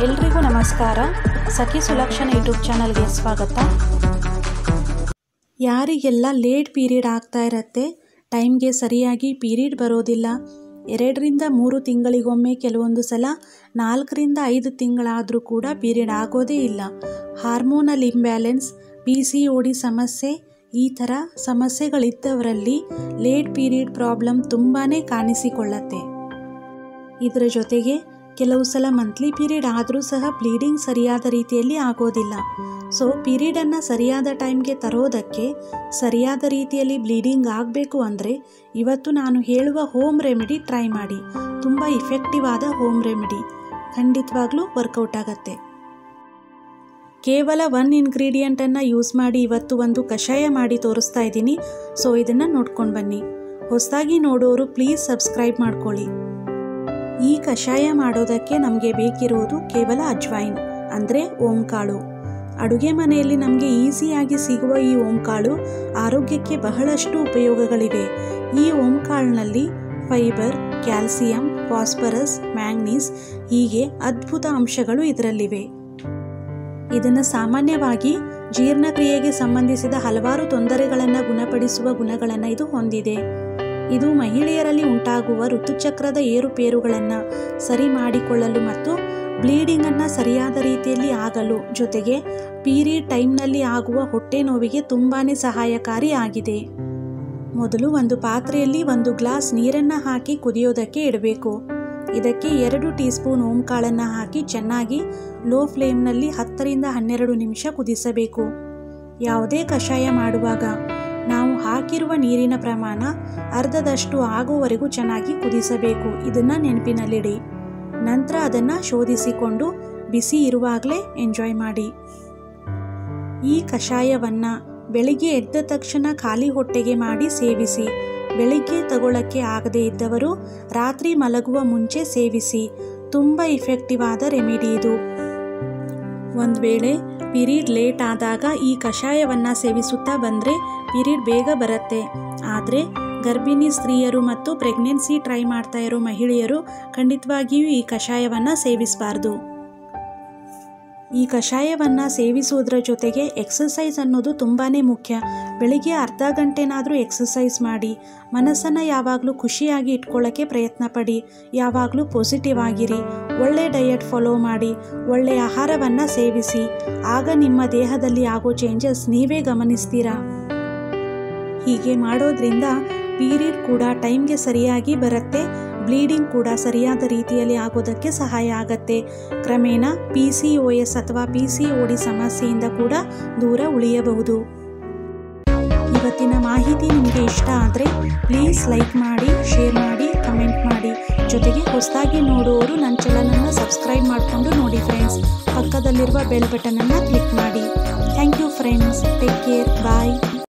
ಎಲ್ರಿಗೂ ನಮಸ್ಕಾರ ಸಖಿ ಸುಲಕ್ಷಣ ಯೂಟ್ಯೂಬ್ ಚಾನಲ್ಗೆ ಸ್ವಾಗತ ಯಾರಿಗೆಲ್ಲ ಲೇಟ್ ಪೀರಿಯಡ್ ಆಗ್ತಾ ಇರತ್ತೆ ಟೈಮ್ಗೆ ಸರಿಯಾಗಿ ಪೀರಿಯಡ್ ಬರೋದಿಲ್ಲ ಎರಡರಿಂದ ಮೂರು ತಿಂಗಳಿಗೊಮ್ಮೆ ಕೆಲವೊಂದು ಸಲ ನಾಲ್ಕರಿಂದ ಐದು ತಿಂಗಳಾದರೂ ಕೂಡ ಪೀರಿಯಡ್ ಆಗೋದೇ ಇಲ್ಲ hormonal imbalance P C O D ಸಮಸ್ಯೆ ಈ ಥರ ಸಮಸ್ಯೆಗಳಿದ್ದವರಲ್ಲಿ ಲೇಟ್ ಪೀರಿಯಡ್ ಪ್ರಾಬ್ಲಮ್ ತುಂಬಾ ಕಾಣಿಸಿಕೊಳ್ಳತ್ತೆ ಇದರ ಜೊತೆಗೆ ಕೆಲವು ಸಲ ಮಂತ್ಲಿ ಪೀರಿಯಡ್ ಆದರೂ ಸಹ ಬ್ಲೀಡಿಂಗ್ ಸರಿಯಾದ ರೀತಿಯಲ್ಲಿ ಆಗೋದಿಲ್ಲ ಸೊ ಪೀರಿಯಡನ್ನು ಸರಿಯಾದ ಟೈಮ್ಗೆ ತರೋದಕ್ಕೆ ಸರಿಯಾದ ರೀತಿಯಲ್ಲಿ ಬ್ಲೀಡಿಂಗ್ ಆಗಬೇಕು ಅಂದರೆ ಇವತ್ತು ನಾನು ಹೇಳುವ ಹೋಮ್ ರೆಮಿಡಿ ಟ್ರೈ ಮಾಡಿ ತುಂಬ ಇಫೆಕ್ಟಿವ್ ಆದ ಹೋಮ್ ರೆಮಿಡಿ ಖಂಡಿತವಾಗ್ಲೂ ವರ್ಕೌಟ್ ಆಗತ್ತೆ ಕೇವಲ ಒನ್ ಇಂಗ್ರೀಡಿಯೆಂಟನ್ನು ಯೂಸ್ ಮಾಡಿ ಇವತ್ತು ಒಂದು ಕಷಾಯ ಮಾಡಿ ತೋರಿಸ್ತಾ ಇದ್ದೀನಿ ಸೊ ಇದನ್ನು ನೋಡ್ಕೊಂಡು ಬನ್ನಿ ಹೊಸದಾಗಿ ನೋಡೋರು ಪ್ಲೀಸ್ ಸಬ್ಸ್ಕ್ರೈಬ್ ಮಾಡ್ಕೊಳ್ಳಿ ಈ ಕಷಾಯ ಮಾಡೋದಕ್ಕೆ ನಮಗೆ ಬೇಕಿರುವುದು ಕೇವಲ ಅಜ್ವೈನ್ ಅಂದರೆ ಓಂಕಾಳು ಅಡುಗೆ ಮನೆಯಲ್ಲಿ ನಮಗೆ ಈಸಿಯಾಗಿ ಸಿಗುವ ಈ ಓಂಕಾಳು ಆರೋಗ್ಯಕ್ಕೆ ಬಹಳಷ್ಟು ಉಪಯೋಗಗಳಿವೆ ಈ ಓಂಕಾಳಿನಲ್ಲಿ ಫೈಬರ್ ಕ್ಯಾಲ್ಸಿಯಂ ಫಾಸ್ಫರಸ್ ಮ್ಯಾಂಗ್ನೀಸ್ ಹೀಗೆ ಅದ್ಭುತ ಅಂಶಗಳು ಇದರಲ್ಲಿವೆ ಇದನ್ನು ಸಾಮಾನ್ಯವಾಗಿ ಜೀರ್ಣಕ್ರಿಯೆಗೆ ಸಂಬಂಧಿಸಿದ ಹಲವಾರು ತೊಂದರೆಗಳನ್ನು ಗುಣಪಡಿಸುವ ಗುಣಗಳನ್ನು ಇದು ಹೊಂದಿದೆ ಇದು ಮಹಿಳೆಯರಲ್ಲಿ ಉಂಟಾಗುವ ಋತುಚಕ್ರದ ಏರುಪೇರುಗಳನ್ನು ಸರಿ ಮಾಡಿಕೊಳ್ಳಲು ಮತ್ತು ಬ್ಲೀಡಿಂಗನ್ನು ಸರಿಯಾದ ರೀತಿಯಲ್ಲಿ ಆಗಲು ಜೊತೆಗೆ ಪೀರಿಯಡ್ ಟೈಮ್ನಲ್ಲಿ ಆಗುವ ಹೊಟ್ಟೆ ನೋವಿಗೆ ತುಂಬಾ ಸಹಾಯಕಾರಿ ಆಗಿದೆ ಮೊದಲು ಒಂದು ಪಾತ್ರೆಯಲ್ಲಿ ಒಂದು ಗ್ಲಾಸ್ ನೀರನ್ನು ಹಾಕಿ ಕುದಿಯೋದಕ್ಕೆ ಇಡಬೇಕು ಇದಕ್ಕೆ ಎರಡು ಟೀ ಸ್ಪೂನ್ ಓಂಕಾಳನ್ನು ಹಾಕಿ ಚೆನ್ನಾಗಿ ಲೋ ಫ್ಲೇಮ್ನಲ್ಲಿ ಹತ್ತರಿಂದ ಹನ್ನೆರಡು ನಿಮಿಷ ಕುದಿಸಬೇಕು ಯಾವುದೇ ಕಷಾಯ ಮಾಡುವಾಗ ನಾವು ಹಾಕಿರುವ ನೀರಿನ ಪ್ರಮಾಣ ಅರ್ಧದಷ್ಟು ಆಗುವವರೆಗೂ ಚೆನ್ನಾಗಿ ಕುದಿಸಬೇಕು ಇದನ್ನು ನೆನಪಿನಲ್ಲಿಡಿ ನಂತರ ಅದನ್ನು ಶೋಧಿಸಿಕೊಂಡು ಬಿಸಿ ಇರುವಾಗಲೇ ಎಂಜಾಯ್ ಮಾಡಿ ಈ ಕಷಾಯವನ್ನು ಬೆಳಿಗ್ಗೆ ಎದ್ದ ತಕ್ಷಣ ಖಾಲಿ ಹೊಟ್ಟೆಗೆ ಮಾಡಿ ಸೇವಿಸಿ ಬೆಳಿಗ್ಗೆ ತಗೊಳ್ಳಕ್ಕೆ ಆಗದೇ ಇದ್ದವರು ರಾತ್ರಿ ಮಲಗುವ ಮುಂಚೆ ಸೇವಿಸಿ ತುಂಬ ಇಫೆಕ್ಟಿವ್ ಆದ ರೆಮಿಡಿ ಇದು ಒಂದು ವೇಳೆ ಪಿರಿಯಡ್ ಲೇಟ್ ಆದಾಗ ಈ ಕಷಾಯವನ್ನು ಸೇವಿಸುತ್ತಾ ಬಂದರೆ ಪಿರಿಯಡ್ ಬೇಗ ಬರುತ್ತೆ ಆದರೆ ಗರ್ಭಿಣಿ ಸ್ತ್ರೀಯರು ಮತ್ತು ಪ್ರೆಗ್ನೆನ್ಸಿ ಟ್ರೈ ಮಾಡ್ತಾ ಇರೋ ಮಹಿಳೆಯರು ಖಂಡಿತವಾಗಿಯೂ ಈ ಕಷಾಯವನ್ನು ಸೇವಿಸಬಾರ್ದು ಈ ಕಷಾಯವನ್ನು ಸೇವಿಸುವುದರ ಜೊತೆಗೆ ಎಕ್ಸಸೈಸ್ ಅನ್ನೋದು ತುಂಬಾ ಮುಖ್ಯ ಬೆಳಿಗ್ಗೆ ಅರ್ಧ ಗಂಟೆನಾದರೂ ಎಕ್ಸಸೈಸ್ ಮಾಡಿ ಮನಸ್ಸನ್ನು ಯಾವಾಗಲೂ ಖುಷಿಯಾಗಿ ಇಟ್ಕೊಳ್ಳೋಕ್ಕೆ ಪ್ರಯತ್ನ ಪಡಿ ಯಾವಾಗಲೂ ಪಾಸಿಟಿವ್ ಆಗಿರಿ ಒಳ್ಳೆ ಡಯಟ್ ಫಾಲೋ ಮಾಡಿ ಒಳ್ಳೆಯ ಆಹಾರವನ್ನು ಸೇವಿಸಿ ಆಗ ನಿಮ್ಮ ದೇಹದಲ್ಲಿ ಆಗೋ ಚೇಂಜಸ್ ನೀವೇ ಗಮನಿಸ್ತೀರಾ ಹೀಗೆ ಮಾಡೋದ್ರಿಂದ ಪೀರಿಯಡ್ ಕೂಡ ಟೈಮ್ಗೆ ಸರಿಯಾಗಿ ಬರುತ್ತೆ ಬ್ಲೀಡಿಂಗ್ ಕೂಡ ಸರಿಯಾದ ರೀತಿಯಲ್ಲಿ ಆಗೋದಕ್ಕೆ ಸಹಾಯ ಆಗತ್ತೆ ಕ್ರಮೇಣ ಪಿ ಸಿ ಒ ಎಸ್ ಅಥವಾ ಪಿ ಸಿ ಒ ಡಿ ಸಮಸ್ಯೆಯಿಂದ ಕೂಡ ದೂರ ಉಳಿಯಬಹುದು ಇವತ್ತಿನ ಮಾಹಿತಿ ನಿಮಗೆ ಇಷ್ಟ ಆದರೆ ಪ್ಲೀಸ್ ಲೈಕ್ ಮಾಡಿ ಶೇರ್ ಮಾಡಿ ಕಮೆಂಟ್ ಮಾಡಿ ಜೊತೆಗೆ ಹೊಸದಾಗಿ ನೋಡುವವರು ನನ್ನ ಚಾನಲನ್ನು ಸಬ್ಸ್ಕ್ರೈಬ್ ಮಾಡಿಕೊಂಡು ನೋಡಿ ಫ್ರೆಂಡ್ಸ್ ಪಕ್ಕದಲ್ಲಿರುವ ಬೆಲ್ ಬಟನನ್ನು ಕ್ಲಿಕ್ ಮಾಡಿ thank you friends take care bye